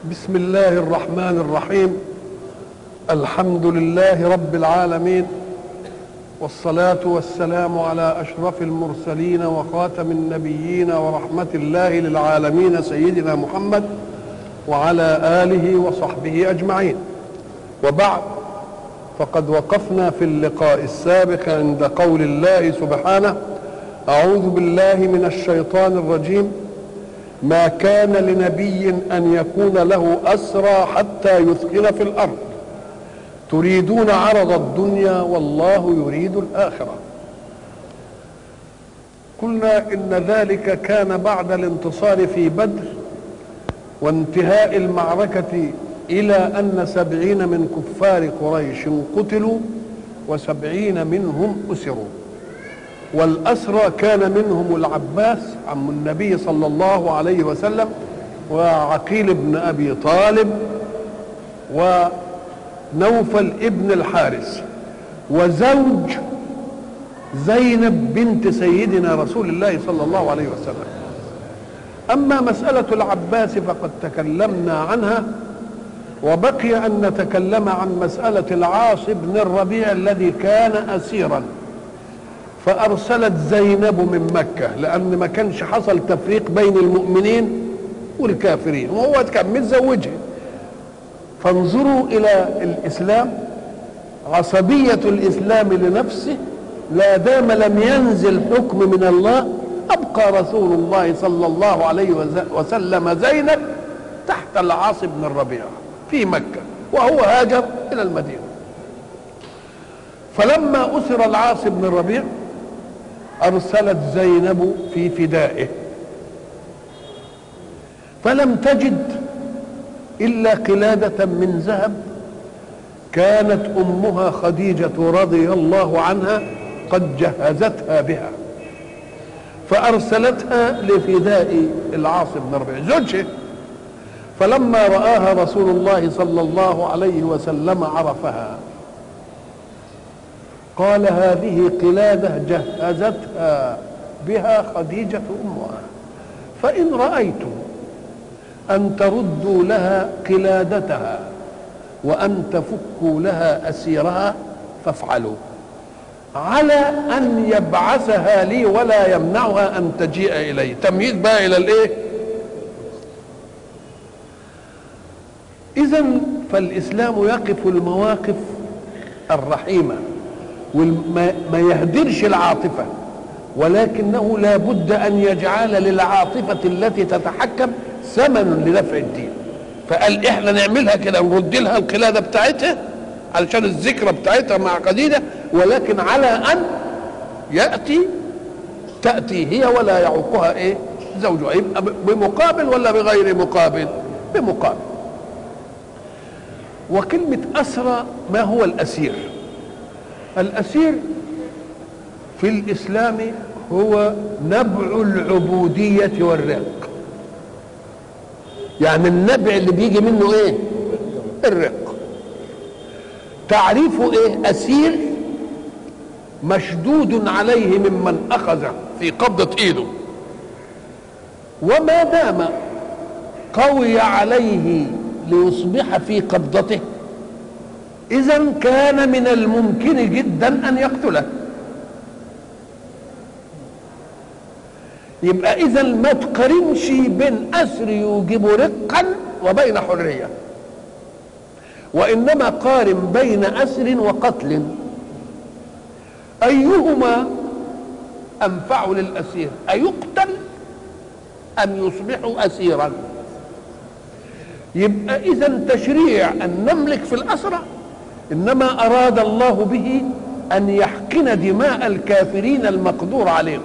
بسم الله الرحمن الرحيم الحمد لله رب العالمين والصلاة والسلام على أشرف المرسلين وخاتم النبيين ورحمة الله للعالمين سيدنا محمد وعلى آله وصحبه أجمعين وبعد فقد وقفنا في اللقاء السابق عند قول الله سبحانه أعوذ بالله من الشيطان الرجيم ما كان لنبي أن يكون له أسرى حتى يثقل في الأرض تريدون عرض الدنيا والله يريد الآخرة قلنا إن ذلك كان بعد الانتصار في بدر وانتهاء المعركة إلى أن سبعين من كفار قريش قتلوا وسبعين منهم أسروا والأسرى كان منهم العباس عم النبي صلى الله عليه وسلم وعقيل بن أبي طالب ونوفل ابن الحارث وزوج زينب بنت سيدنا رسول الله صلى الله عليه وسلم أما مسألة العباس فقد تكلمنا عنها وبقي أن نتكلم عن مسألة العاص بن الربيع الذي كان أسيرا فأرسلت زينب من مكة لأن ما كانش حصل تفريق بين المؤمنين والكافرين وهو كان متزوجها فانظروا إلى الإسلام عصبية الإسلام لنفسه لا دام لم ينزل حكم من الله أبقى رسول الله صلى الله عليه وسلم زينب تحت العاص بن الربيع في مكة وهو هاجر إلى المدينة فلما أسر العاص بن الربيع أرسلت زينب في فدائه فلم تجد إلا قلادة من ذهب كانت أمها خديجة رضي الله عنها قد جهزتها بها فأرسلتها لفداء العاص بن ربيع زوجه فلما رآها رسول الله صلى الله عليه وسلم عرفها قال هذه قلادة جهزتها بها خديجة أمها فإن رأيتم أن تردوا لها قلادتها وأن تفكوا لها أسيرها فافعلوا على أن يبعثها لي ولا يمنعها أن تجيء إلي تمهيد بقى إلى الإيه إذا فالإسلام يقف المواقف الرحيمة وما يهدرش العاطفة ولكنه لا بد أن يجعل للعاطفة التي تتحكم ثمن لدفع الدين فقال احنا نعملها كده نرد لها القلادة بتاعتها علشان الذكرى بتاعتها مع خديجة ولكن على أن يأتي تأتي هي ولا يعوقها ايه زوجها يبقى بمقابل ولا بغير مقابل بمقابل وكلمة أسرى ما هو الأسير الأسير في الإسلام هو نبع العبودية والرق يعني النبع اللي بيجي منه ايه الرق تعريفه ايه أسير مشدود عليه ممن أخذ في قبضة إيده وما دام قوي عليه ليصبح في قبضته إذا كان من الممكن جدا أن يقتله يبقى إذا ما تقارنش بين أسر يوجب رقا وبين حرية وإنما قارن بين أسر وقتل أيهما أنفع للأسير أيقتل أم يصبح أسيرا يبقى إذا تشريع أن نملك في الأسرى انما اراد الله به ان يحقن دماء الكافرين المقدور عليهم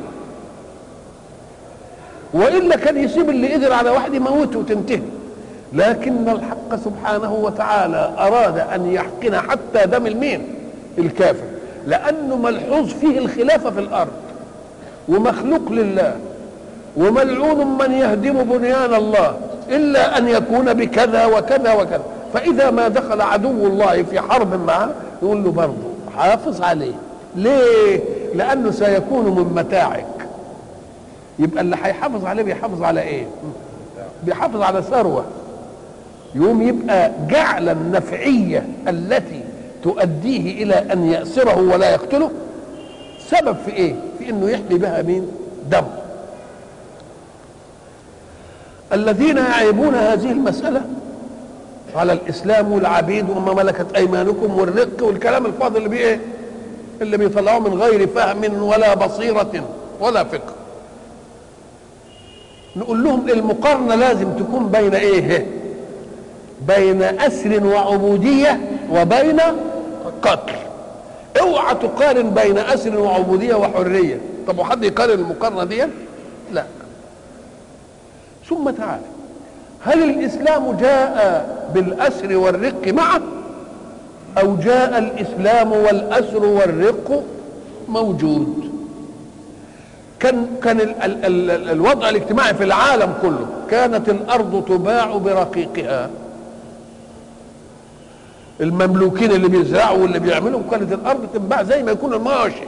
والا كان يسيب اللي قدر على واحد يموته وتنتهي لكن الحق سبحانه وتعالى اراد ان يحقن حتى دم المين الكافر لانه ملحوظ فيه الخلافه في الارض ومخلوق لله وملعون من يهدم بنيان الله الا ان يكون بكذا وكذا وكذا فإذا ما دخل عدو الله في حرب معه يقول له برضه حافظ عليه ليه؟ لأنه سيكون من متاعك يبقى اللي هيحافظ عليه بيحافظ على ايه؟ بيحافظ على ثروة يوم يبقى جعل النفعية التي تؤديه إلى أن يأسره ولا يقتله سبب في إيه؟ في إنه يحمي بها مين؟ دم الذين يعيبون هذه المسألة على الإسلام والعبيد وما ملكت أيمانكم والرق والكلام الفاضل اللي بيه إيه؟ اللي بيطلعوه من غير فهم ولا بصيرة ولا فقه نقول لهم المقارنة لازم تكون بين ايه بين أسر وعبودية وبين قتل اوعى تقارن بين أسر وعبودية وحرية طب وحد يقارن المقارنة دي لا ثم تعالى هل الإسلام جاء بالأسر والرق معا أو جاء الإسلام والأسر والرق موجود كان كان ال ال ال الوضع الاجتماعي في العالم كله كانت الارض تباع برقيقها المملوكين اللي بيزرعوا واللي بيعملوا كانت الارض تنباع زي ما يكون الماشي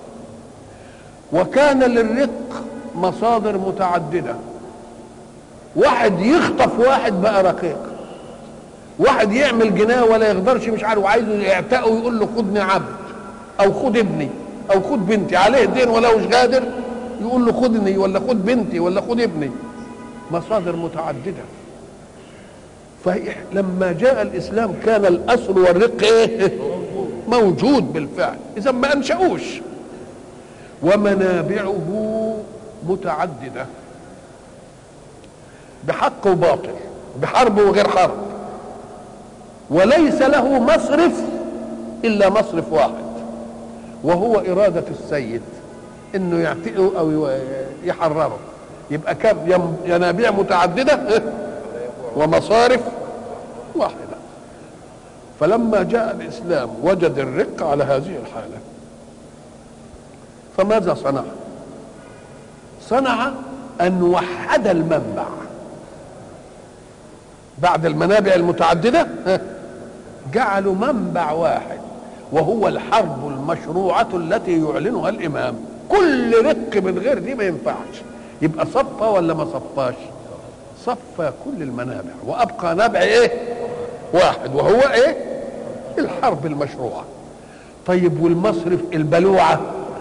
وكان للرق مصادر متعدده واحد يخطف واحد بقى رقيق واحد يعمل جناه ولا يقدرش مش عارف وعايزه يعتقه ويقول له خدني عبد او خد ابني او خد بنتي عليه دين ولا مش قادر يقول له خدني ولا خد بنتي ولا خد ابني مصادر متعدده فلما جاء الاسلام كان الاسر والرق ايه موجود بالفعل اذا ما انشأوش ومنابعه متعدده بحق وباطل بحرب وغير حرب وليس له مصرف الا مصرف واحد وهو اراده السيد انه يعتقه او يحرره يبقى كم ينابيع متعدده ومصارف واحده فلما جاء الاسلام وجد الرق على هذه الحاله فماذا صنع صنع ان وحد المنبع بعد المنابع المتعدده جعلوا منبع واحد وهو الحرب المشروعه التي يعلنها الامام كل رق من غير دي ما ينفعش يبقى صفى ولا ما صفاش صفى كل المنابع وابقى نبع ايه واحد وهو ايه الحرب المشروعه طيب والمصرف البلوعه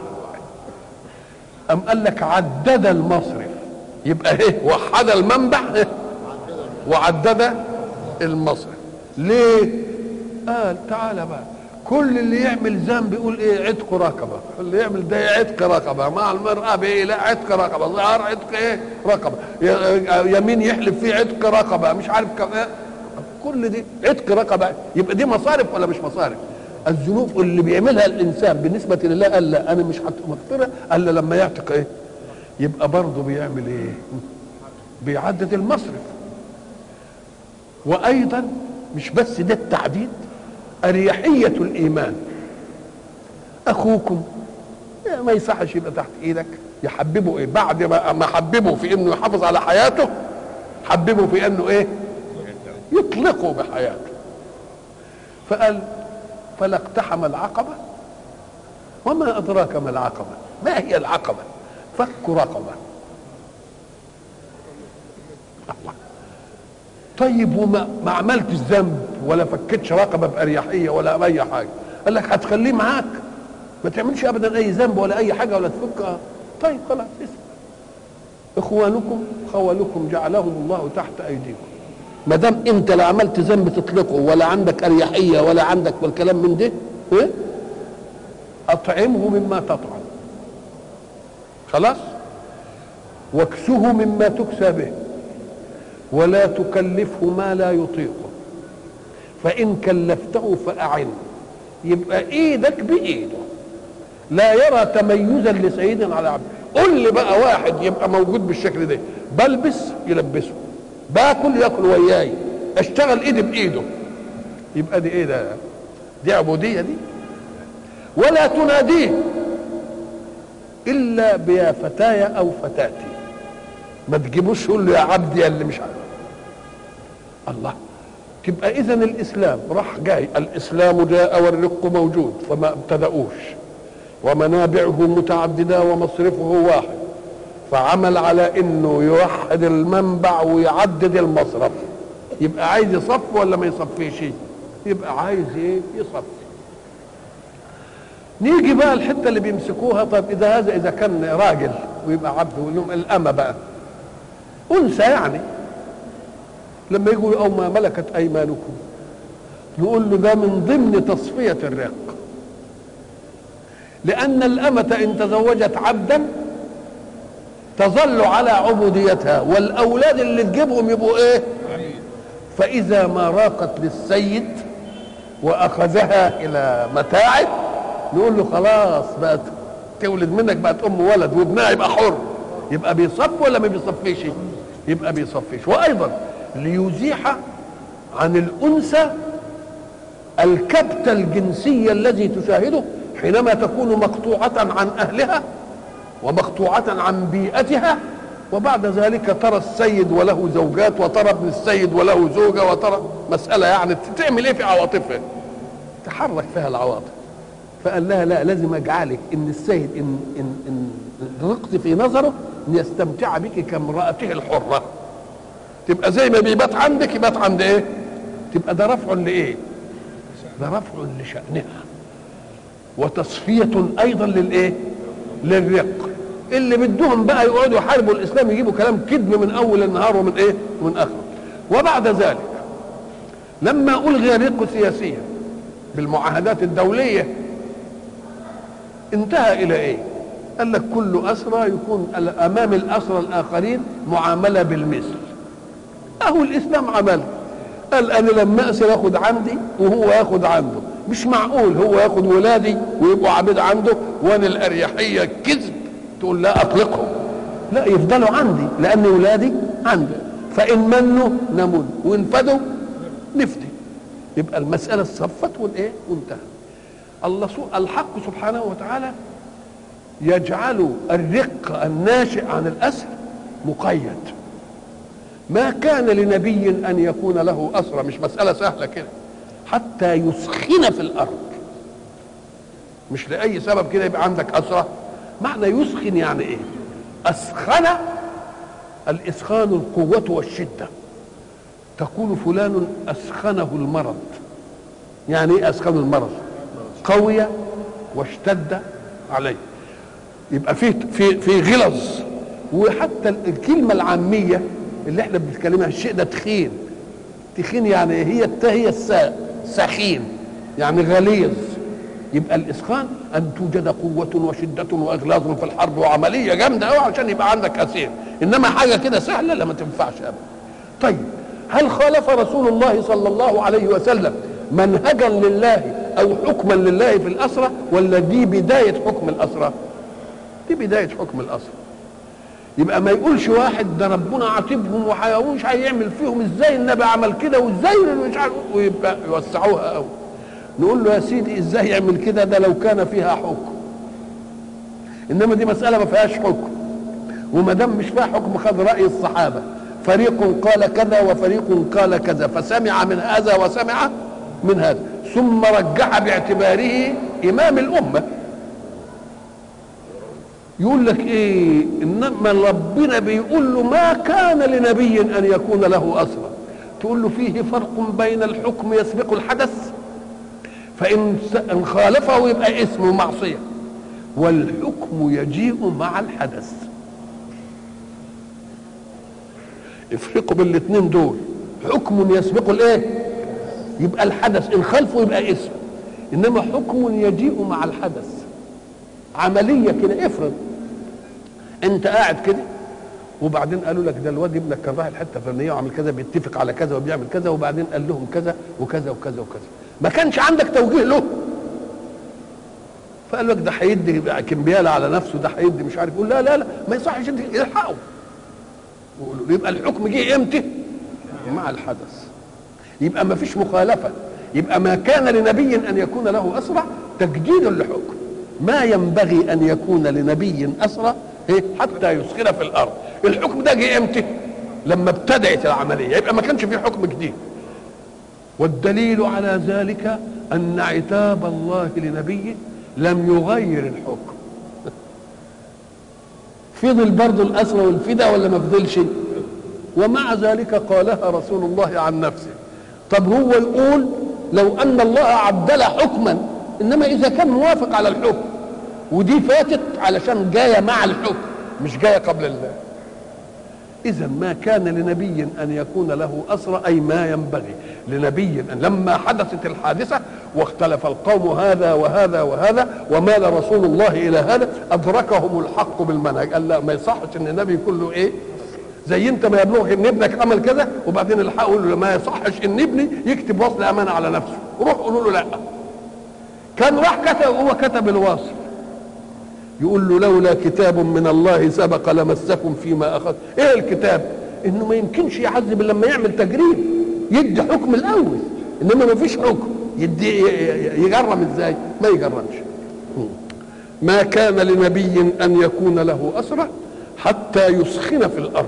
ام قال لك عدد المصرف يبقى ايه وحد المنبع وعدد المصرف ليه قال تعالى بقى كل اللي يعمل ذنب يقول ايه عتق رقبه اللي يعمل ده عتق رقبه مع المراه بايه لا عتق رقبه ظهر عتق ايه رقبه يمين يحلف فيه عتق رقبه مش عارف كم كل دي عتق رقبه يبقى دي مصارف ولا مش مصارف الذنوب اللي بيعملها الانسان بالنسبه لله قال لا انا مش مغفره الا لما يعتق ايه يبقى برضه بيعمل ايه بيعدد المصرف وايضا مش بس ده التعديد أريحية الإيمان أخوكم ما يصحش يبقى تحت إيدك يحببه إيه بعد ما حببه في إنه يحافظ على حياته حببه في إنه إيه يطلقه بحياته فقال فلا اقتحم العقبة وما أدراك ما العقبة ما هي العقبة فك رقبة الله طيب وما ما عملتش ذنب ولا فكتش رقبه باريحيه ولا باي حاجه قال لك هتخليه معاك ما تعملش ابدا اي ذنب ولا اي حاجه ولا تفك طيب خلاص اسمع اخوانكم خولكم جعلهم الله تحت ايديكم ما دام انت لا عملت ذنب تطلقه ولا عندك اريحيه ولا عندك والكلام من ده إيه؟ اطعمه مما تطعم خلاص واكسه مما تكسى به ولا تكلفه ما لا يطيقه فإن كلفته فأعنه يبقى إيدك بإيده لا يرى تميزا لسيد على عبد قل لي بقى واحد يبقى موجود بالشكل ده بلبس يلبسه باكل ياكل وياي اشتغل ايدي بايده يبقى دي ايه ده دي عبوديه دي ولا تناديه الا بيا فتايا او فتاتي ما تجيبوش تقول له يا عبدي يا اللي مش عارف الله تبقى اذا الاسلام راح جاي الاسلام جاء والرق موجود فما ابتدأوش ومنابعه متعدده ومصرفه واحد فعمل على انه يوحد المنبع ويعدد المصرف يبقى عايز يصف ولا ما يصفيش يبقى عايز ايه يصفي نيجي بقى الحته اللي بيمسكوها طب اذا هذا اذا كان راجل ويبقى عبد ولهم الامه بقى انثى يعني لما يقولوا او ما ملكت ايمانكم نقول له ده من ضمن تصفيه الرق لان الامه ان تزوجت عبدا تظل على عبوديتها والاولاد اللي تجيبهم يبقوا ايه فاذا ما راقت للسيد واخذها الى متاعه نقول له خلاص بقت تولد منك بقت ام ولد وابنها يبقى حر يبقى بيصف ولا ما بيصفيش يبقى بيصفيش وايضا ليزيح عن الانثى الكبت الجنسي الذي تشاهده حينما تكون مقطوعة عن أهلها ومقطوعة عن بيئتها وبعد ذلك ترى السيد وله زوجات وترى ابن السيد وله زوجة وترى مسألة يعني تعمل ايه في عواطفها تحرك فيها العواطف فقال لها لا لازم اجعلك ان السيد ان ان ان رقت في نظره ان يستمتع بك كامرأته الحرة تبقى زي ما بيبات عندك يبات عند ايه تبقى ده رفع لايه ده رفع لشأنها وتصفية أيضا للإيه؟ للرق اللي بدهم بقى يقعدوا يحاربوا الإسلام يجيبوا كلام كذب من أول النهار ومن إيه؟ ومن آخره وبعد ذلك لما ألغي الرق سياسيا بالمعاهدات الدولية انتهى إلى إيه؟ قال لك كل أسرى يكون أمام الأسرى الآخرين معاملة بالمثل أهو الإسلام عمل قال أنا لما أسر أخذ عندي وهو ياخذ عنده مش معقول هو ياخد ولادي ويبقوا عبيد عنده وانا الاريحيه كذب تقول لا اطلقهم لا يفضلوا عندي لان ولادي عندي فان منوا نمن وان فدوا نفتي يبقى المساله صفت والايه وانتهى الله الحق سبحانه وتعالى يجعل الرق الناشئ عن الاسر مقيد ما كان لنبي ان يكون له اسرى مش مساله سهله كده حتى يسخن في الارض مش لاي سبب كده يبقى عندك اسره معنى يسخن يعني ايه اسخن الاسخان القوه والشده تقول فلان اسخنه المرض يعني ايه اسخن المرض قوي واشتد عليه يبقى في في في غلظ وحتى الكلمه العاميه اللي احنا بنتكلمها الشيء ده تخين تخين يعني هي هي الساء سخين يعني غليظ يبقى الاسخان ان توجد قوه وشده واغلاظ في الحرب وعمليه جامده قوي عشان يبقى عندك اسير انما حاجه كده سهله لا ما تنفعش ابدا طيب هل خالف رسول الله صلى الله عليه وسلم منهجا لله او حكما لله في الاسرى ولا دي بدايه حكم الاسرى دي بدايه حكم الاسرى يبقى ما يقولش واحد ده ربنا عاتبهم ومش هيعمل فيهم ازاي النبي عمل كده وازاي مش عارف ويبقى يوسعوها قوي نقول له يا سيدي ازاي يعمل كده ده لو كان فيها حكم انما دي مساله ما فيهاش حكم وما دام مش فيها حكم خد راي الصحابه فريق قال كذا وفريق قال كذا فسمع من هذا وسمع من هذا ثم رجح باعتباره امام الامه يقول لك ايه انما ربنا بيقول له ما كان لنبي ان يكون له اسرى تقول له فيه فرق بين الحكم يسبق الحدث فان ان خالفه يبقى اسمه معصيه والحكم يجيء مع الحدث افرقوا بين الاثنين دول حكم يسبق الايه يبقى الحدث ان خالفه يبقى اسم انما حكم يجيء مع الحدث عمليه كده افرض انت قاعد كده وبعدين قالوا لك ده الواد ابنك كان رايح الحته الفلانيه وعمل كذا بيتفق على كذا وبيعمل كذا وبعدين قال لهم كذا وكذا وكذا وكذا ما كانش عندك توجيه له فقال لك ده هيدي كمبياله على نفسه ده هيدي مش عارف يقول لا لا لا ما يصحش انت الحقه يبقى الحكم جه امتى؟ مع الحدث يبقى ما فيش مخالفه يبقى ما كان لنبي ان يكون له اسرع تجديد لحكم ما ينبغي ان يكون لنبي اسرى إيه؟ حتى يسخن في الارض الحكم ده جه امتى لما ابتدات العمليه يبقى ما كانش في حكم جديد والدليل على ذلك ان عتاب الله لنبيه لم يغير الحكم فضل برضه الاسرى والفدا ولا ما فضلش ومع ذلك قالها رسول الله عن نفسه طب هو يقول لو ان الله عدل حكما انما اذا كان موافق على الحكم ودي فاتت علشان جايه مع الحكم مش جايه قبل الله إذا ما كان لنبي أن يكون له أسرى أي ما ينبغي لنبي أن لما حدثت الحادثة واختلف القوم هذا وهذا وهذا ومال رسول الله إلى هذا أدركهم الحق بالمنهج قال لا ما يصحش إن النبي يكون له إيه زي انت ما يبلغك ان ابنك عمل كذا وبعدين الحق يقول له ما يصحش ان ابني يكتب وصل امانه على نفسه روح قولوا له لا كان راح كتب هو كتب الوصل يقول له لولا كتاب من الله سبق لمسكم فيما اخذ ايه الكتاب انه ما يمكنش يعذب الا لما يعمل تجريم يدي حكم الاول انما ما فيش حكم يدي يجرم ازاي ما يجرمش ما كان لنبي ان يكون له اسره حتى يسخن في الارض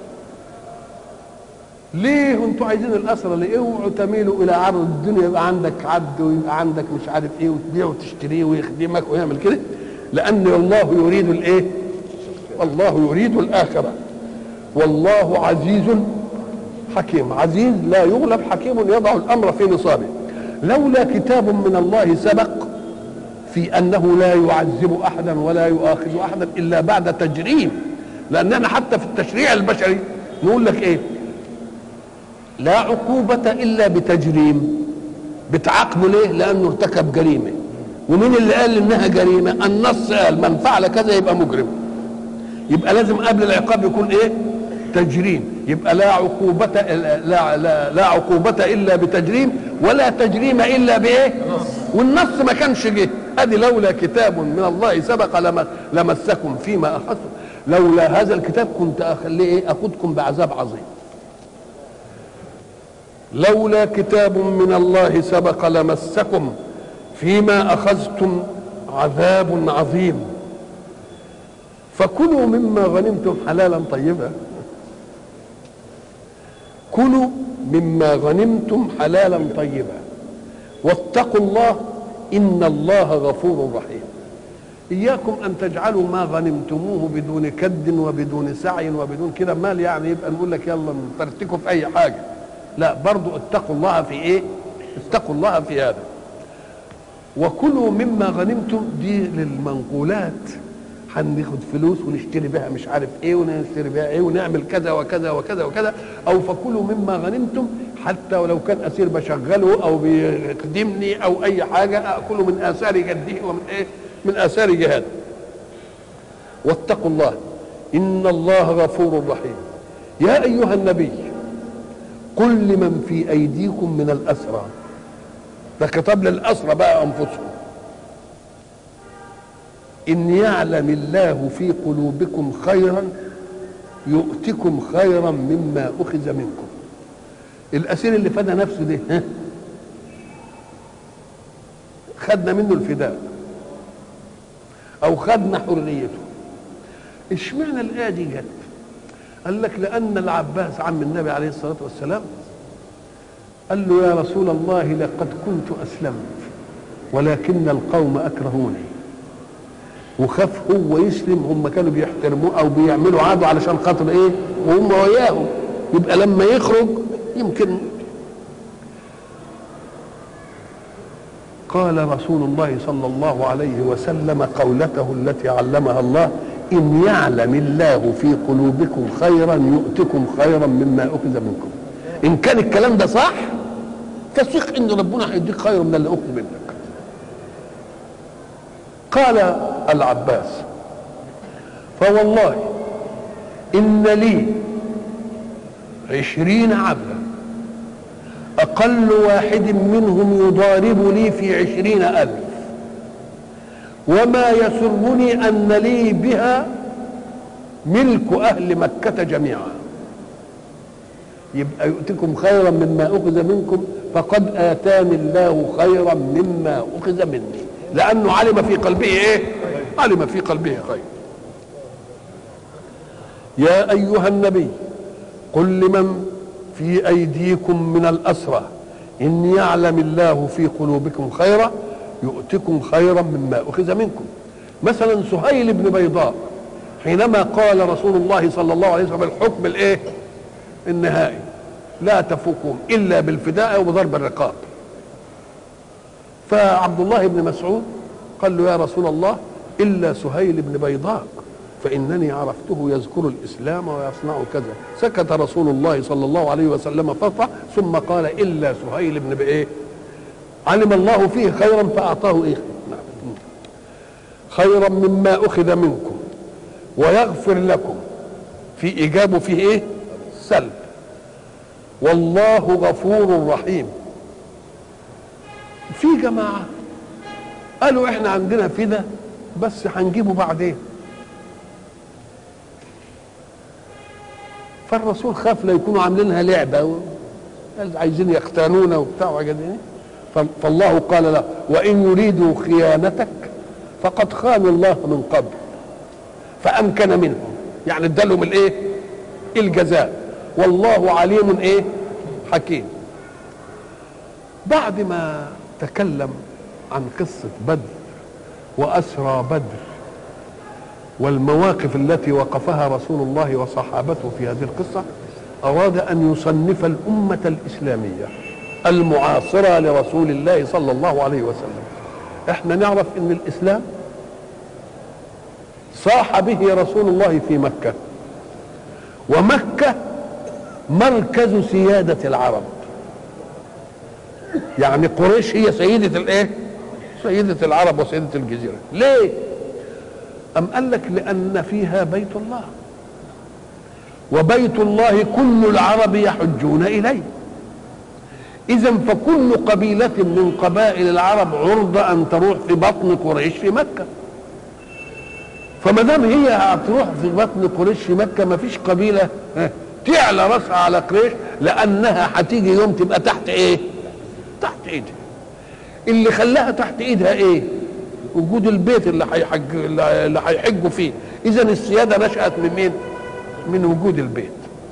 ليه انتوا عايزين الاسرى ليه اوعوا تميلوا الى عرض الدنيا يبقى عندك عبد ويبقى عندك مش عارف ايه وتبيع وتشتريه ويخدمك ويعمل كده لان الله يريد الايه الله يريد الاخره والله عزيز حكيم عزيز لا يغلب حكيم يضع الامر في نصابه لولا كتاب من الله سبق في انه لا يعذب احدا ولا يؤاخذ احدا الا بعد تجريم لاننا حتى في التشريع البشري نقول لك ايه لا عقوبة إلا بتجريم بتعاقبه ليه؟ لأنه ارتكب جريمة ومين اللي قال إنها جريمة؟ النص قال من فعل كذا يبقى مجرم يبقى لازم قبل العقاب يكون إيه؟ تجريم يبقى لا عقوبة لا لا, لا عقوبة إلا بتجريم ولا تجريم إلا بإيه؟ والنص ما كانش جه ادي لولا كتاب من الله سبق لمسكم فيما اخذتم لولا هذا الكتاب كنت اخليه ايه اخذكم بعذاب عظيم لولا كتاب من الله سبق لمسكم فيما اخذتم عذاب عظيم فكلوا مما غنمتم حلالا طيبا كلوا مما غنمتم حلالا طيبا واتقوا الله ان الله غفور رحيم اياكم ان تجعلوا ما غنمتموه بدون كد وبدون سعي وبدون كده مال يعني يبقى نقول لك يلا نفرتكوا في اي حاجه لا برضو اتقوا الله في ايه اتقوا الله في هذا وكلوا مما غنمتم دي للمنقولات هناخد فلوس ونشتري بها مش عارف ايه ونشتري بها ايه ونعمل كذا وكذا وكذا وكذا او فكلوا مما غنمتم حتى ولو كان اسير بشغله او بيخدمني او اي حاجه اكله من اثار جده ومن ايه من اثار جهاده واتقوا الله ان الله غفور رحيم يا ايها النبي قل لمن في ايديكم من الاسرى ده خطاب للاسرى بقى انفسهم ان يعلم الله في قلوبكم خيرا يؤتكم خيرا مما اخذ منكم الاسير اللي فدى نفسه ده ها خدنا منه الفداء او خدنا حريته اشمعنى الايه دي جت قال لك لان العباس عم النبي عليه الصلاه والسلام قال له يا رسول الله لقد كنت اسلمت ولكن القوم اكرهوني وخاف هو يسلم هم كانوا بيحترموه او بيعملوا عاده علشان خاطر ايه وهم وياهم يبقى لما يخرج يمكن قال رسول الله صلى الله عليه وسلم قولته التي علمها الله إن يعلم الله في قلوبكم خيرا يؤتكم خيرا مما أخذ منكم إن كان الكلام ده صح فثق إن ربنا هيديك خير من اللي أخذ منك قال العباس فوالله إن لي عشرين عبدا أقل واحد منهم يضارب لي في عشرين ألف وما يسرني أن لي بها ملك أهل مكة جميعا يبقى يؤتكم خيرا مما أخذ منكم فقد آتاني الله خيرا مما أخذ مني لأنه علم في قلبه إيه علم في قلبه خير يا أيها النبي قل لمن في أيديكم من الأسرى إن يعلم الله في قلوبكم خيرا يؤتكم خيرا مما أخذ منكم مثلا سهيل بن بيضاء حينما قال رسول الله صلى الله عليه وسلم الحكم الايه النهائي لا تفوقهم الا بالفداء وبضرب الرقاب فعبد الله بن مسعود قال له يا رسول الله الا سهيل بن بيضاء فانني عرفته يذكر الاسلام ويصنع كذا سكت رسول الله صلى الله عليه وسلم فتره ثم قال الا سهيل بن بايه علم الله فيه خيرا فاعطاه ايه خيرا مما اخذ منكم ويغفر لكم في ايجاب وفيه ايه سلب والله غفور رحيم في جماعه قالوا احنا عندنا فدا بس هنجيبه بعدين فالرسول خاف لا يكونوا عاملينها لعبه و... عايزين يختانونا وبتاع وحاجات دي فالله قال له وان يريدوا خيانتك فقد خانوا الله من قبل فامكن منهم يعني ادالهم الايه الجزاء والله عليم ايه حكيم بعد ما تكلم عن قصه بدر واسرى بدر والمواقف التي وقفها رسول الله وصحابته في هذه القصه اراد ان يصنف الامه الاسلاميه المعاصره لرسول الله صلى الله عليه وسلم احنا نعرف ان الاسلام صاح به رسول الله في مكه ومكه مركز سياده العرب يعني قريش هي سيده الايه سيده العرب وسيده الجزيره ليه أم قال لك لأن فيها بيت الله وبيت الله كل العرب يحجون إليه إذا فكل قبيلة من قبائل العرب عرضة أن تروح في بطن قريش في مكة فما دام هي هتروح في بطن قريش في مكة ما فيش قبيلة تعلى راسها على قريش لأنها هتيجي يوم تبقى تحت إيه؟ تحت إيدها اللي خلاها تحت إيدها إيه؟ وجود البيت اللي هيحج اللي هيحجوا فيه اذا السياده نشات من مين من وجود البيت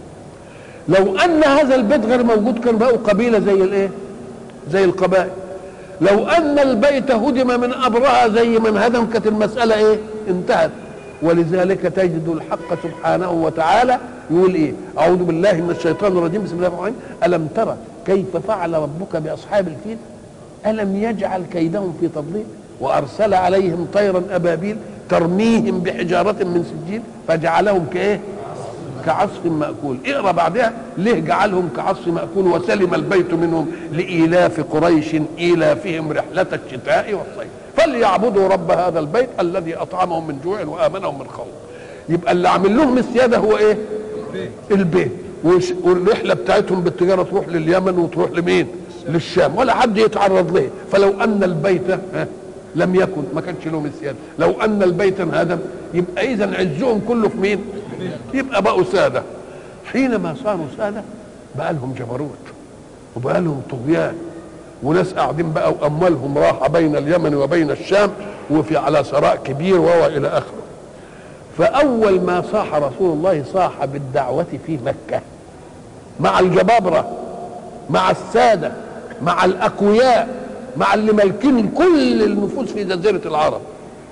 لو ان هذا البيت غير موجود كان بقوا قبيله زي الايه زي القبائل لو ان البيت هدم من ابرها زي من هدم كانت المساله ايه انتهت ولذلك تجد الحق سبحانه وتعالى يقول ايه اعوذ بالله من الشيطان الرجيم بسم الله الرحمن الرحيم الم ترى كيف فعل ربك باصحاب الفيل الم يجعل كيدهم في تضليل وارسل عليهم طيرا ابابيل ترميهم بحجاره من سجيل فجعلهم كايه كعصف ماكول اقرا بعدها ليه جعلهم كعصف ماكول وسلم البيت منهم لايلاف قريش ايلافهم رحله الشتاء والصيف فليعبدوا رب هذا البيت الذي اطعمهم من جوع وامنهم من خوف يبقى اللي عامل لهم السياده هو ايه البيت والرحله بتاعتهم بالتجاره تروح لليمن وتروح لمين للشام ولا حد يتعرض له فلو ان البيت لم يكن ما كانش لهم السياده لو ان البيت انهدم يبقى اذا عزهم كله في مين يبقى بقوا ساده حينما صاروا ساده بقى لهم جبروت وبقى لهم طغيان وناس قاعدين بقى واموالهم راحه بين اليمن وبين الشام وفي على ثراء كبير وهو الى اخره فاول ما صاح رسول الله صاح بالدعوه في مكه مع الجبابره مع الساده مع الاقوياء مع اللي مالكين كل النفوس في جزيرة العرب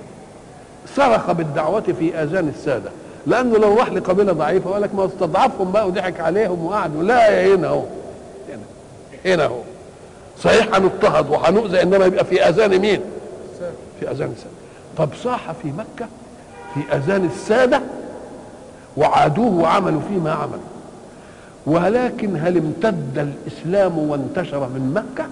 صرخ بالدعوة في آذان السادة لأنه لو راح لقبيلة ضعيفة وقال لك ما استضعفهم بقى وضحك عليهم وقعدوا لا هنا اهو هنا هنا اهو صحيح هنضطهد وهنؤذى انما يبقى في اذان مين؟ في اذان الساده طب صاح في مكه في اذان الساده وعادوه وعملوا فيه ما عملوا ولكن هل امتد الاسلام وانتشر من مكه؟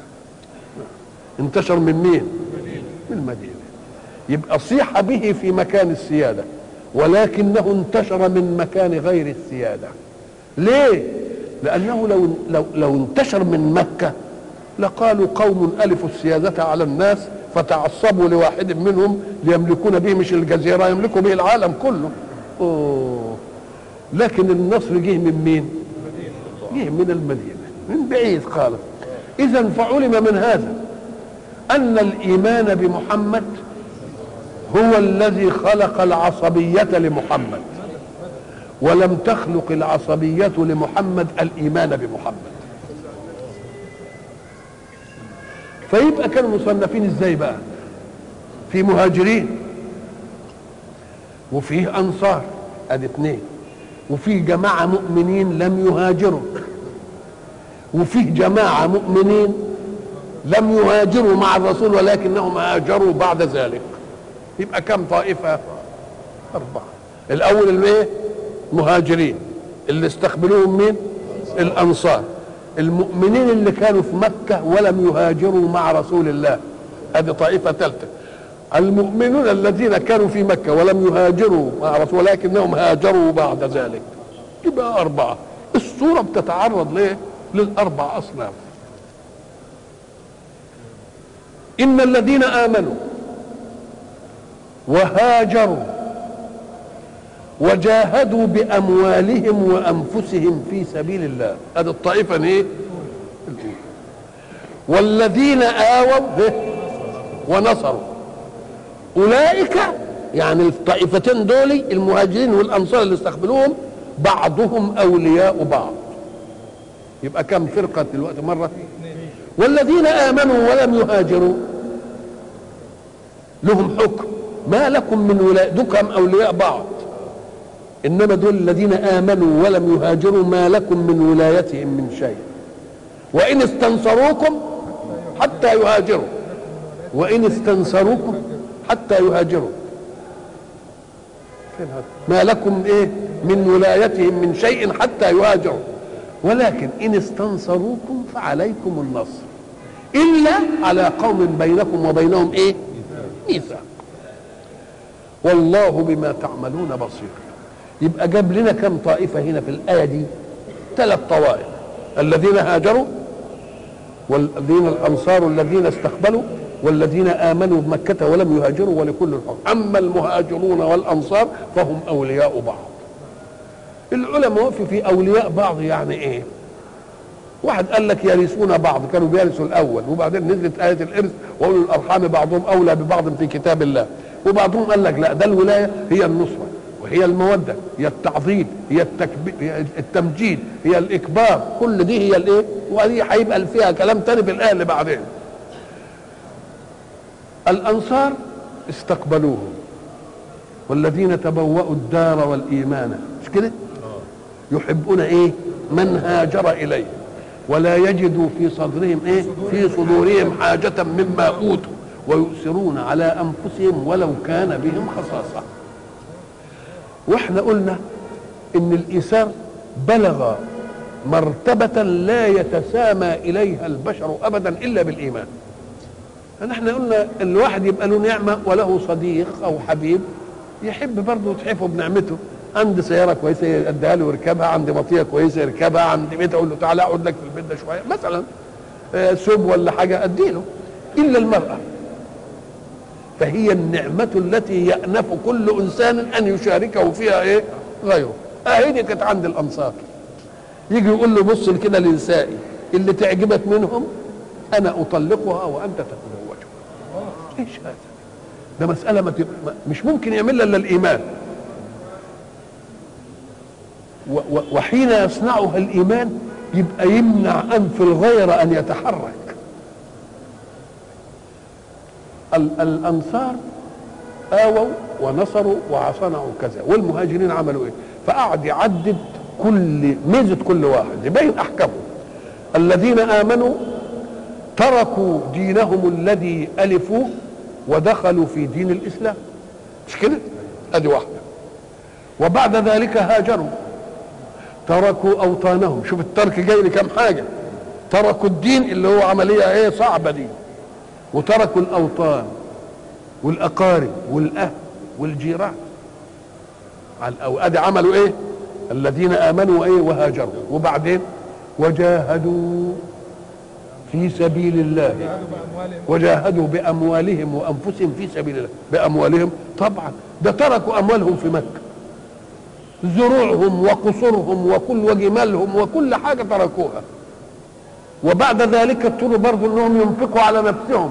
انتشر من مين من المدينة يبقى صيح به في مكان السيادة ولكنه انتشر من مكان غير السيادة ليه لأنه لو, لو, لو انتشر من مكة لقالوا قوم ألفوا السيادة على الناس فتعصبوا لواحد منهم ليملكون به مش الجزيرة يملكوا به العالم كله أوه. لكن النصر جه من مين جه من المدينة من بعيد خالص إذا فعلم من هذا أن الإيمان بمحمد هو الذي خلق العصبية لمحمد ولم تخلق العصبية لمحمد الإيمان بمحمد فيبقى كانوا مصنفين ازاي بقى في مهاجرين وفيه انصار ادي اثنين وفي جماعة مؤمنين لم يهاجروا وفيه جماعة مؤمنين لم يهاجروا مع الرسول ولكنهم هاجروا بعد ذلك يبقى كم طائفة أربعة الأول الايه مهاجرين اللي استقبلوهم مين الأنصار المؤمنين اللي كانوا في مكة ولم يهاجروا مع رسول الله هذه طائفة ثالثة المؤمنون الذين كانوا في مكة ولم يهاجروا مع رسول ولكنهم هاجروا بعد ذلك يبقى أربعة الصورة بتتعرض ليه للأربع أصناف إن الذين آمنوا وهاجروا وجاهدوا بأموالهم وأنفسهم في سبيل الله هذه الطائفة إيه؟ الأولى والذين آووا به ونصروا أولئك يعني الطائفتين دول المهاجرين والأنصار اللي استقبلوهم بعضهم أولياء بعض يبقى كم فرقة دلوقتي مرة والذين آمنوا ولم يهاجروا لهم حكم ما لكم من ولاية دكم أولياء بعض إنما دول الذين آمنوا ولم يهاجروا ما لكم من ولايتهم من شيء وإن استنصروكم حتى يهاجروا وإن استنصروكم حتى يهاجروا ما لكم إيه من ولايتهم من شيء حتى يهاجروا ولكن إن استنصروكم فعليكم النصر إلا على قوم بينكم وبينهم إيه ميثاق والله بما تعملون بصير يبقى جاب لنا كم طائفة هنا في الآية دي ثلاث طوائف الذين هاجروا والذين الأنصار الذين استقبلوا والذين آمنوا بمكة ولم يهاجروا ولكل الحكم أما المهاجرون والأنصار فهم أولياء بعض العلماء وقفوا في أولياء بعض يعني إيه واحد قال لك يرثون بعض كانوا بيرثوا الأول وبعدين نزلت آية الإرث وأولو الأرحام بعضهم أولى ببعض في كتاب الله وبعضهم قال لك لا ده الولاية هي النصرة وهي المودة هي التعظيم هي التكبير هي التمجيد هي الإكبار كل دي هي الإيه ودي هيبقى فيها كلام تاني في الآية اللي بعدين الأنصار استقبلوهم والذين تبوأوا الدار والإيمان مش كده يحبون إيه من هاجر إليه ولا يجدوا في صدرهم إيه في صدورهم حاجة مما أوتوا ويؤثرون على أنفسهم ولو كان بهم خصاصة واحنا قلنا ان الايثار بلغ مرتبة لا يتسامى اليها البشر ابدا الا بالايمان فنحن قلنا الواحد يبقى له نعمة وله صديق او حبيب يحب برضه يتحفه بنعمته عندي سيارة كويسة يديها له ويركبها عندي مطية كويسة يركبها عندي بيت اقول له تعالى اقعد لك في البيت ده شوية مثلا آه، سب ولا حاجة اديله الا المرأة فهي النعمة التي يأنف كل إنسان أن يشاركه فيها إيه؟ غيره. أهي دي كانت عند الأنصار. يجي يقول له بص كده لنسائي اللي تعجبك منهم أنا أطلقها وأنت تتزوجها. إيش هذا؟ ده مسألة ما تب... ما- مش ممكن يعملها إلا الإيمان. و... و... وحين يصنعها الإيمان يبقى يمنع أنف الغير أن يتحرك. ال- الانصار اووا ونصروا وصنعوا كذا والمهاجرين عملوا ايه فقعد يعدد كل ميزه كل واحد يبين احكامه الذين امنوا تركوا دينهم الذي الفوه ودخلوا في دين الاسلام مش كده ادي واحده وبعد ذلك هاجروا تركوا اوطانهم شوف الترك جاي لكم حاجه تركوا الدين اللي هو عمليه ايه صعبه دي وتركوا الاوطان والاقارب والاهل والجيران على الأو- ادي عملوا ايه الذين امنوا ايه وهاجروا وبعدين وجاهدوا في سبيل الله وجاهدوا باموالهم وانفسهم في سبيل الله باموالهم طبعا ده تركوا اموالهم في مكه زروعهم وقصورهم وكل وجمالهم وكل حاجه تركوها وبعد ذلك اضطروا برضه انهم ينفقوا على نفسهم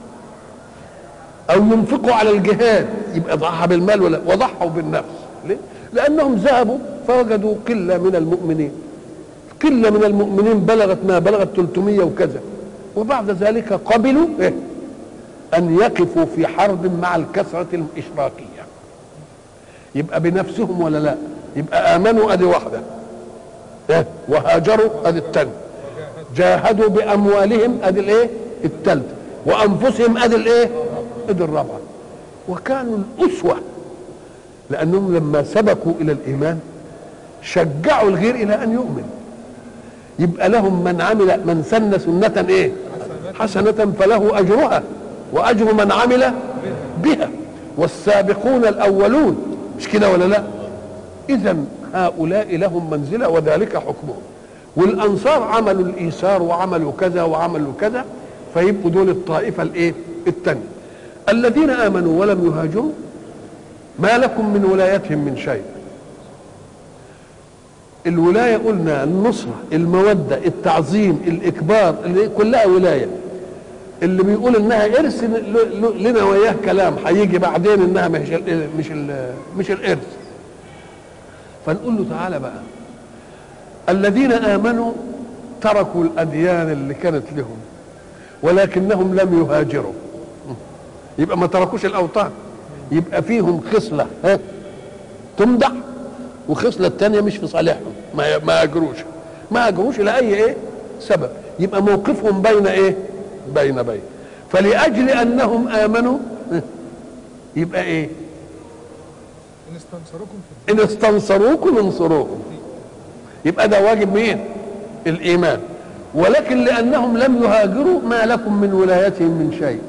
او ينفقوا على الجهاد يبقى ضحى بالمال ولا وضحوا بالنفس ليه؟ لانهم ذهبوا فوجدوا قله من المؤمنين قله من المؤمنين بلغت ما بلغت 300 وكذا وبعد ذلك قبلوا إيه؟ ان يقفوا في حرب مع الكثره الاشراكيه يبقى بنفسهم ولا لا يبقى امنوا ادي واحده إيه؟ وهاجروا ادي الثانيه جاهدوا باموالهم ادي الايه الثالثه وانفسهم ادي الايه ادي الرابعه وكانوا الاسوه لانهم لما سبقوا الى الايمان شجعوا الغير الى ان يؤمن يبقى لهم من عمل من سن سنه ايه حسنه فله اجرها واجر من عمل بها والسابقون الاولون مش كده ولا لا اذا هؤلاء لهم منزله وذلك حكمهم والانصار عملوا الايثار وعملوا كذا وعملوا كذا فيبقوا دول الطائفه الايه الثانيه الذين امنوا ولم يهاجروا ما لكم من ولايتهم من شيء الولايه قلنا النصره الموده التعظيم الاكبار اللي كلها ولايه اللي بيقول انها ارث لنا وياه كلام هيجي بعدين انها مش ال مش ال مش الارث فنقول له تعالى بقى الذين امنوا تركوا الاديان اللي كانت لهم ولكنهم لم يهاجروا يبقى ما تركوش الاوطان يبقى فيهم خصله ها تمدح وخصله الثانيه مش في صالحهم ما ما اجروش ما اجروش لاي ايه سبب يبقى موقفهم بين ايه بين بين فلاجل انهم امنوا يبقى ايه ان استنصروكم في ان استنصروكم انصروهم يبقى ده واجب مين الايمان ولكن لانهم لم يهاجروا ما لكم من ولايتهم من شيء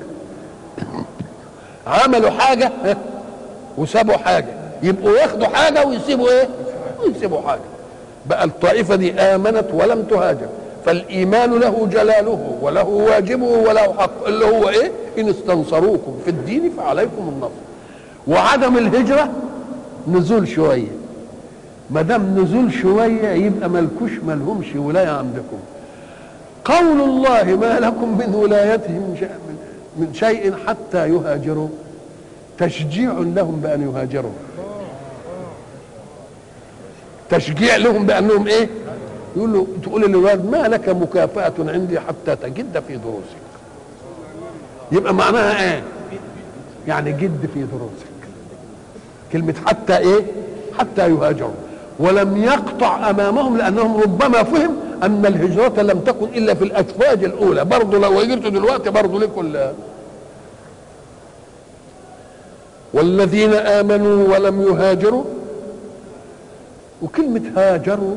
عملوا حاجه وسابوا حاجه يبقوا ياخدوا حاجه ويسيبوا ايه ويسيبوا حاجه بقى الطائفه دي امنت ولم تهاجر فالايمان له جلاله وله واجبه وله حق اللي هو ايه ان استنصروكم في الدين فعليكم النصر وعدم الهجره نزول شويه ما دام نزول شويه يبقى ملكوش ملهمش ولايه عندكم قول الله ما لكم من ولايتهم من شيء حتى يهاجروا تشجيع لهم بان يهاجروا تشجيع لهم بانهم ايه يقول له تقول للولد ما لك مكافأة عندي حتى تجد في دروسك يبقى معناها ايه يعني جد في دروسك كلمة حتى ايه حتى يهاجروا ولم يقطع امامهم لانهم ربما فهم ان الهجرة لم تكن الا في الافواج الاولى برضه لو هجرت دلوقتي برضه لكم والذين امنوا ولم يهاجروا وكلمة هاجروا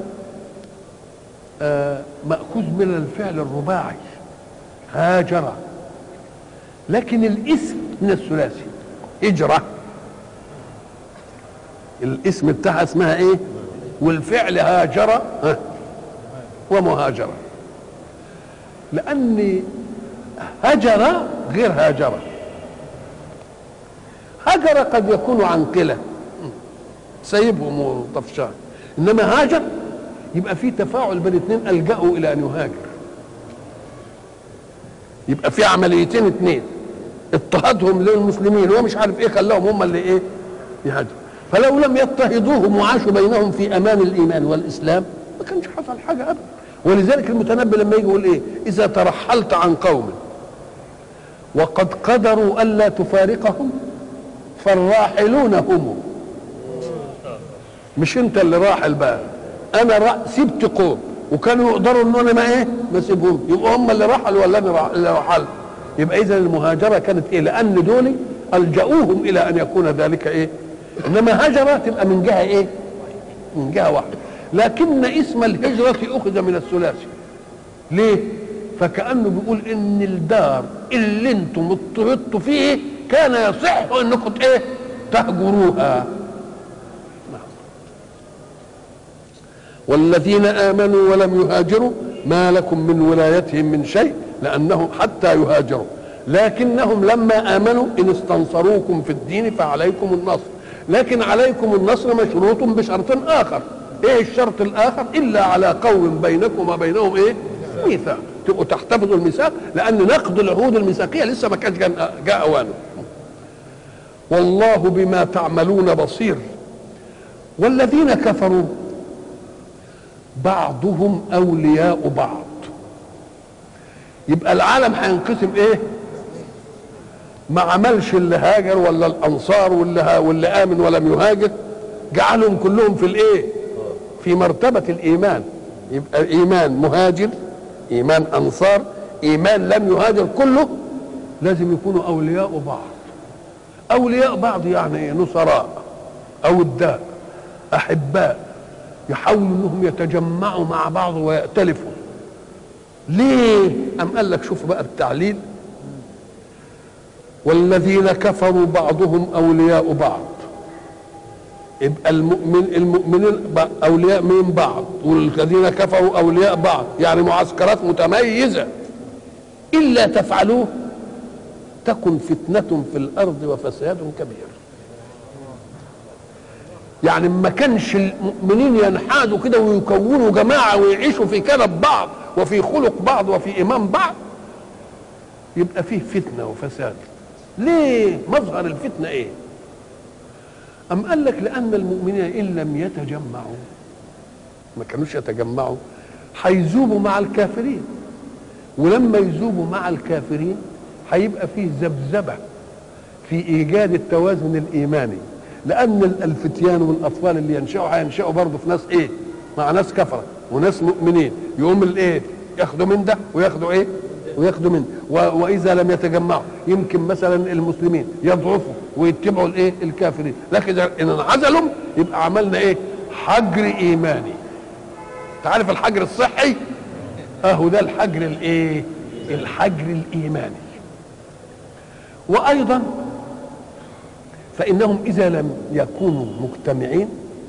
آه مأخوذ من الفعل الرباعي هاجر لكن الاسم من الثلاثي هجرة الاسم بتاعها اسمها ايه والفعل هاجر ها ومهاجرة لأن هجر غير هاجر هجر قد يكون عن قلة سايبهم وطفشان انما هاجر يبقى في تفاعل بين اثنين الجأوا الى ان يهاجر يبقى في عمليتين اثنين اضطهادهم للمسلمين وهو مش عارف ايه خلاهم هم اللي ايه يهاجروا فلو لم يضطهدوهم وعاشوا بينهم في امان الايمان والاسلام ما كانش حصل حاجه ابدا ولذلك المتنبي لما يجي يقول ايه اذا ترحلت عن قوم وقد قدروا الا تفارقهم فالراحلون هم مش انت اللي راحل بقى انا را... سبت قوم وكانوا يقدروا ان انا ما ايه ما سيبهم يبقوا هم اللي رحلوا ولا انا اللي رحلت يبقى اذا المهاجره كانت ايه لان دول الجاوهم الى ان يكون ذلك ايه انما هجره تبقى من جهه ايه من جهه واحده لكن اسم الهجره اخذ من الثلاثي ليه فكانه بيقول ان الدار اللي انتم اضطردتوا فيه كان يصح انكم ايه تهجروها والذين امنوا ولم يهاجروا ما لكم من ولايتهم من شيء لانهم حتى يهاجروا لكنهم لما امنوا ان استنصروكم في الدين فعليكم النصر لكن عليكم النصر مشروط بشرط اخر ايه الشرط الاخر الا على قوم بينكم وبينهم ايه ميثاق تبقوا تحتفظوا الميثاق لان نقض العهود الميثاقيه لسه ما كانش جاء اوانه والله بما تعملون بصير والذين كفروا بعضهم اولياء بعض يبقى العالم هينقسم ايه ما عملش اللي هاجر ولا الانصار واللي ها واللي امن ولم يهاجر جعلهم كلهم في الايه في مرتبة الإيمان يبقى إيمان مهاجر إيمان أنصار إيمان لم يهاجر كله لازم يكونوا أولياء بعض أولياء بعض يعني إيه؟ نصراء أوداء أحباء يحاولوا أنهم يتجمعوا مع بعض ويأتلفوا ليه أم قال لك شوف بقى التعليل والذين كفروا بعضهم أولياء بعض يبقى المؤمن المؤمنين ب- اولياء من بعض والذين كفروا اولياء بعض يعني معسكرات متميزه الا تفعلوه تكن فتنه في الارض وفساد كبير يعني ما كانش المؤمنين ينحازوا كده ويكونوا جماعه ويعيشوا في كنب بعض وفي خلق بعض وفي ايمان بعض يبقى فيه فتنه وفساد ليه مظهر الفتنه ايه أم قال لك لأن المؤمنين إن لم يتجمعوا ما كانوش يتجمعوا هيذوبوا مع الكافرين ولما يذوبوا مع الكافرين هيبقى فيه ذبذبة في إيجاد التوازن الإيماني لأن ال- الفتيان والأطفال اللي ينشأوا هينشأوا برضه في ناس إيه؟ مع ناس كفرة وناس مؤمنين يقوم الإيه؟ ياخدوا من ده وياخدوا إيه؟ وياخدوا من و- وإذا لم يتجمعوا يمكن مثلا المسلمين يضعفوا ويتبعوا الإيه؟ الكافرين لكن إذا إن انعزلوا يبقى عملنا إيه؟ حجر إيماني تعرف الحجر الصحي؟ أهو ده الحجر الإيه؟ الحجر الإيماني وايضا فانهم اذا لم يكونوا مجتمعين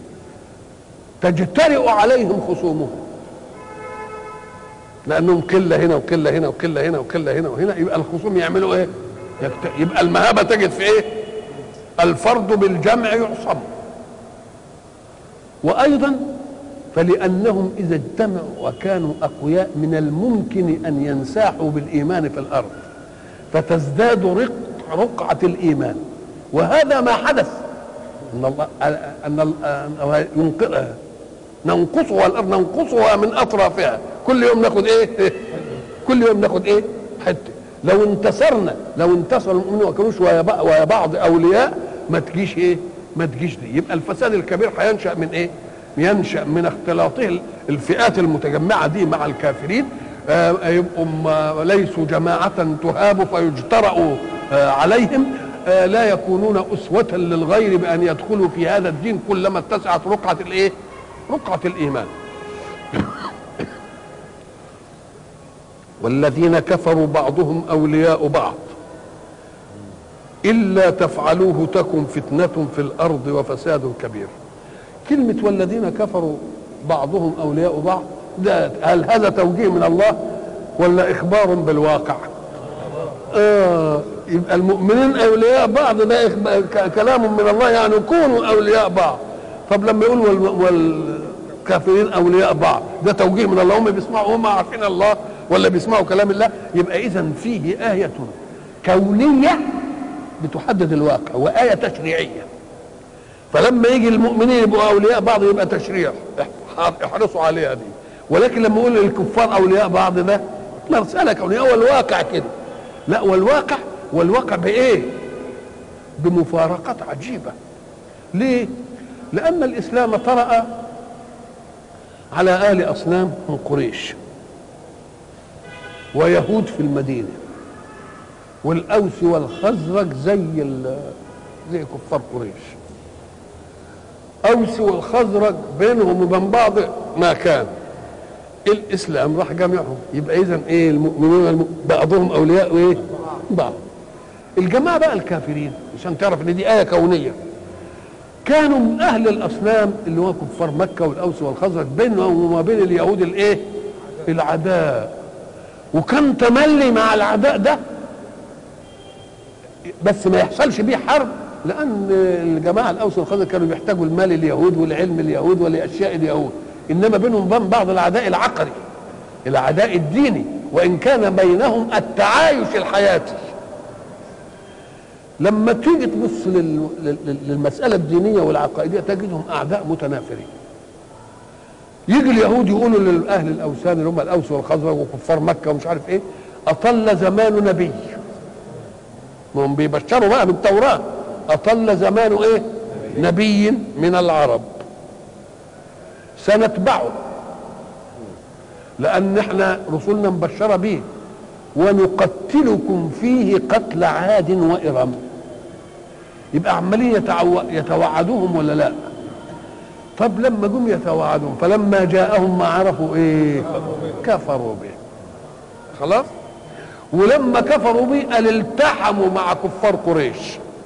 تجترئ عليهم خصومهم لانهم قله هنا وقله هنا وقله هنا وقله هنا وهنا يبقى الخصوم يعملوا ايه يكت... يبقى المهابه تجد في ايه الفرد بالجمع يعصم وايضا فلانهم اذا اجتمعوا وكانوا اقوياء من الممكن ان ينساحوا بالايمان في الارض فتزداد رق رقعة الإيمان وهذا ما حدث أن الله أن الله ينقذ ننقصها الأرض ننقصها من أطرافها كل يوم ناخد إيه؟ كل يوم ناخد إيه؟ حتة لو انتصرنا لو انتصر المؤمنين وما كانوش ويا بع- ويا بعض أولياء ما تجيش إيه؟ ما تجيش دي يبقى الفساد الكبير هينشأ من إيه؟ ينشأ من اختلاطه الفئات المتجمعة دي مع الكافرين آه، يبقوا ما- ليسوا جماعة تهاب فيجترأوا آه، عليهم آه، لا يكونون أسوة للغير بأن يدخلوا في هذا الدين كلما اتسعت رقعة الإيه؟ رقعة الإيمان والذين كفروا بعضهم أولياء بعض إلا تفعلوه تكن فتنة في الأرض وفساد كبير كلمة والذين كفروا بعضهم أولياء بعض ده هل هذا توجيه من الله ولا إخبار بالواقع آه يبقى المؤمنين أولياء بعض ده إخب- ك- كلام من الله يعني كونوا أولياء بعض طب لما يقول وال- والكافرين أولياء بعض ده توجيه من الله هم بيسمعوا هم عارفين الله ولا بيسمعوا كلام الله يبقى إذا فيه آية كونية بتحدد الواقع وآية تشريعية فلما يجي المؤمنين يبقوا اولياء بعض يبقى تشريع احرصوا عليها دي ولكن لما يقول الكفار اولياء بعض ده مساله كونيه هو الواقع كده لا والواقع والواقع بايه بمفارقات عجيبه ليه لان الاسلام طرا على ال اصنام من قريش ويهود في المدينه والاوس والخزرج زي ال- زي كفار قريش اوس والخزرج بينهم وبين بعض ما كان الاسلام راح جامعهم يبقى اذا ايه المؤمنون والم... بعضهم اولياء وايه بعض الجماعه بقى الكافرين عشان تعرف ان دي ايه كونيه كانوا من اهل الاصنام اللي هو كفار مكه والاوس والخزرج بينهم وما بين اليهود الايه العداء وكان تملي مع العداء ده بس ما يحصلش بيه حرب لان الجماعه الاوس والخزرج كانوا بيحتاجوا المال اليهود والعلم اليهود ولاشياء اليهود انما بينهم وبين بعض العداء العقدي العداء الديني وان كان بينهم التعايش الحياتي لما تيجي تبص لل- لل- للمساله الدينيه والعقائديه تجدهم اعداء متنافرين يجي اليهود يقولوا للاهل الاوثان اللي هم الاوس والخزرج وكفار مكه ومش عارف ايه اطل زمان نبي ما هم بيبشروا بقى بالتوراه اطل زمان ايه نبي من العرب سنتبعه لان احنا رسلنا مبشره به ونقتلكم فيه قتل عاد وارم يبقى عمالين يتعو... يتوعدوهم ولا لا طب لما جم يتوعدون فلما جاءهم ما عرفوا ايه كفروا به خلاص ولما كفروا به قال التحموا مع كفار قريش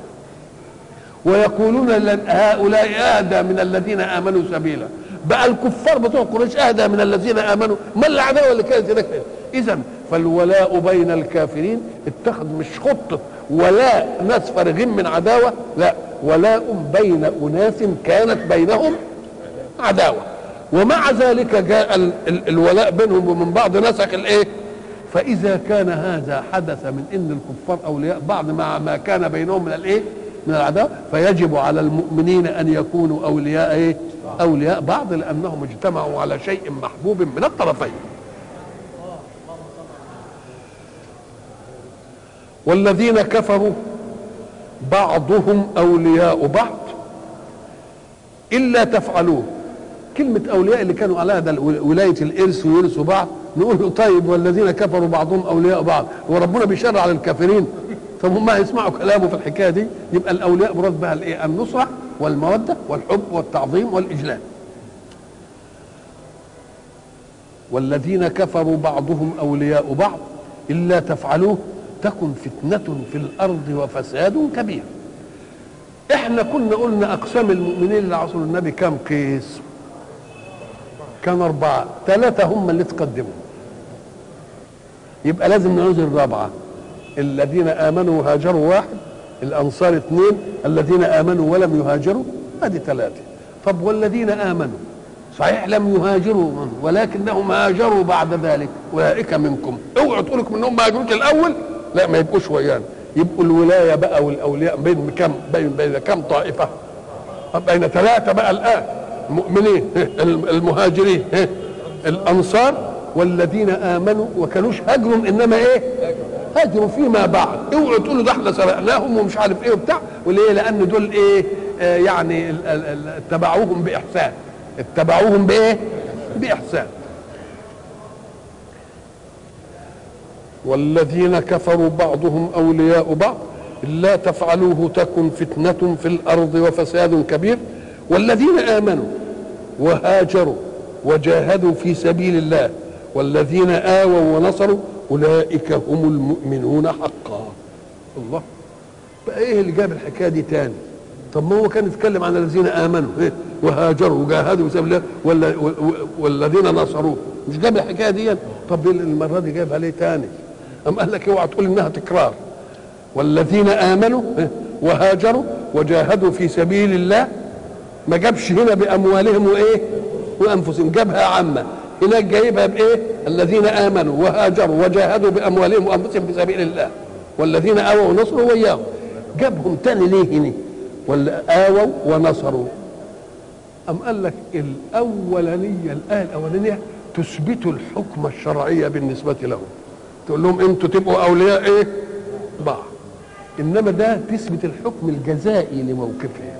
ويقولون لن- هؤلاء اهدى من الذين امنوا سبيلا بقى الكفار بتوع قريش اهدى من الذين امنوا ما العداوه اللي كانت هناك اذا فالولاء بين الكافرين اتخذ مش خطه ولاء ناس فارغين من عداوه لا ولاء بين اناس كانت بينهم عداوه ومع ذلك جاء ال- ال- الولاء بينهم ومن بعض نسخ الايه فاذا كان هذا حدث من ان الكفار اولياء بعض مع ما كان بينهم من الايه من العداوه فيجب على المؤمنين ان يكونوا اولياء ايه اولياء بعض لانهم اجتمعوا على شيء محبوب من الطرفين والذين كفروا بعضهم اولياء بعض الا تفعلوه كلمة أولياء اللي كانوا عليها ده ولاية الإرث ويرثوا بعض نقول له طيب والذين كفروا بعضهم أولياء بعض وربنا بيشرع على الكافرين طب هم يسمعوا كلامه في الحكاية دي يبقى الأولياء مراد بها الإيه؟ النصرة والمودة والحب والتعظيم والإجلال والذين كفروا بعضهم أولياء بعض إلا تفعلوه تكن فتنة في الأرض وفساد كبير احنا كنا قلنا أقسام المؤمنين اللي عصروا النبي كم قسم كان أربعة ثلاثة هم اللي تقدموا يبقى لازم نعوز الرابعة الذين آمنوا وهاجروا واحد الأنصار اثنين الذين آمنوا ولم يهاجروا هذه ثلاثة طب والذين آمنوا صحيح لم يهاجروا ولكنهم هاجروا بعد ذلك أولئك منكم اوعوا تقولوا لكم انهم ما هاجروش الأول لا ما يبقوش ويانا يبقوا الولاية بقى والأولياء بين كم بين بين كم طائفة بين ثلاثة بقى الآن المؤمنين المهاجرين الأنصار والذين آمنوا وكانوش هاجروا إنما إيه هاجروا فيما بعد اوعوا تقولوا ده احنا سرقناهم ومش عارف ايه وبتاع وليه لان دول ايه آه يعني ال- ال- ال- اتبعوهم باحسان اتبعوهم بايه باحسان والذين كفروا بعضهم اولياء بعض الا تفعلوه تكن فتنه في الارض وفساد كبير والذين امنوا وهاجروا وجاهدوا في سبيل الله والذين آووا ونصروا أولئك هم المؤمنون حقا الله بقى ايه اللي جاب الحكايه دي تاني طب ما هو كان يتكلم عن الذين امنوا إيه؟ وهاجروا وجاهدوا في سبيل الله ولا والذين نصروه مش جاب الحكايه دي طب المره دي جايبها ليه تاني ام قال لك اوعى تقول انها تكرار والذين امنوا إيه؟ وهاجروا وجاهدوا في سبيل الله ما جابش هنا باموالهم وايه وانفسهم جابها عامه هناك جايبها بايه الذين امنوا وهاجروا وجاهدوا باموالهم وانفسهم في سبيل الله والذين اووا ونصروا وياهم جابهم تاني ليه هنا ولا اووا ونصروا ام قال لك الاولانيه الايه الاولانيه تثبت الحكم الشرعيه بالنسبه لهم تقول لهم انتوا تبقوا اولياء ايه بعض انما ده تثبت الحكم الجزائي لموقفهم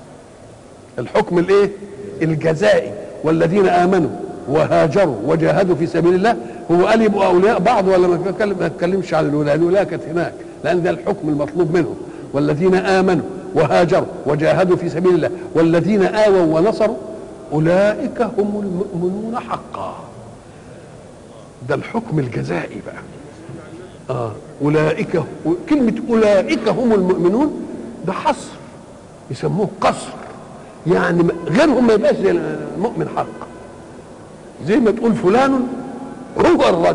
الحكم الايه الجزائي والذين امنوا وهاجروا وجاهدوا في سبيل الله هو قال يبقوا اولياء بعض ولا ما اتكلم ما اتكلمش عن الولايه الولايه كانت هناك لان ده الحكم المطلوب منهم والذين امنوا وهاجروا وجاهدوا في سبيل الله والذين اووا ونصروا اولئك هم المؤمنون حقا ده الحكم الجزائي بقى اه اولئك كلمه اولئك هم المؤمنون ده حصر يسموه قصر يعني غيرهم ما يبقاش المؤمن حق زي ما تقول فلان هو الرجل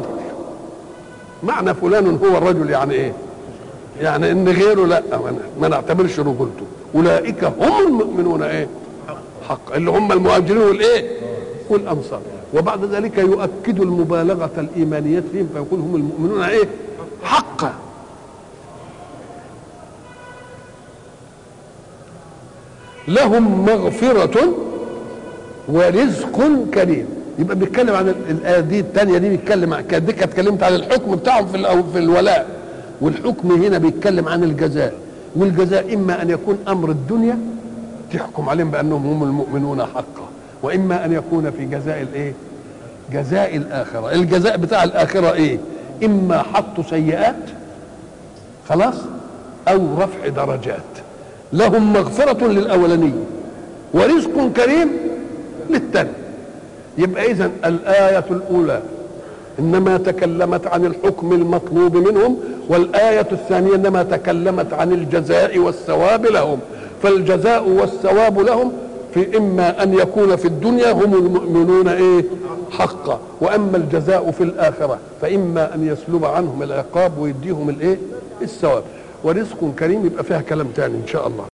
معنى فلان هو الرجل يعني ايه يعني ان غيره لا ما نعتبرش رجولته اولئك هم المؤمنون ايه حق اللي هم المهاجرين والايه والانصار وبعد ذلك يؤكد المبالغه الايمانيات فيهم فيقول هم المؤمنون ايه حقا لهم مغفرة ورزق كريم يبقى بيتكلم عن الآية دي الثانية دي بيتكلم عن كانت دي كانت اتكلمت عن الحكم بتاعهم في الأو- في الولاء والحكم هنا بيتكلم عن الجزاء والجزاء إما أن يكون أمر الدنيا تحكم عليهم بانهم هم المؤمنون حقا واما ان يكون في جزاء الايه جزاء الاخره الجزاء بتاع الاخره ايه اما حط سيئات خلاص او رفع درجات لهم مغفره للاولانيه ورزق كريم للثاني يبقى اذا الايه الاولى انما تكلمت عن الحكم المطلوب منهم والايه الثانيه انما تكلمت عن الجزاء والثواب لهم فالجزاء والثواب لهم في اما ان يكون في الدنيا هم المؤمنون ايه حقا واما الجزاء في الاخره فاما ان يسلب عنهم العقاب ويديهم الايه الثواب ورزق كريم يبقى فيها كلام تاني ان شاء الله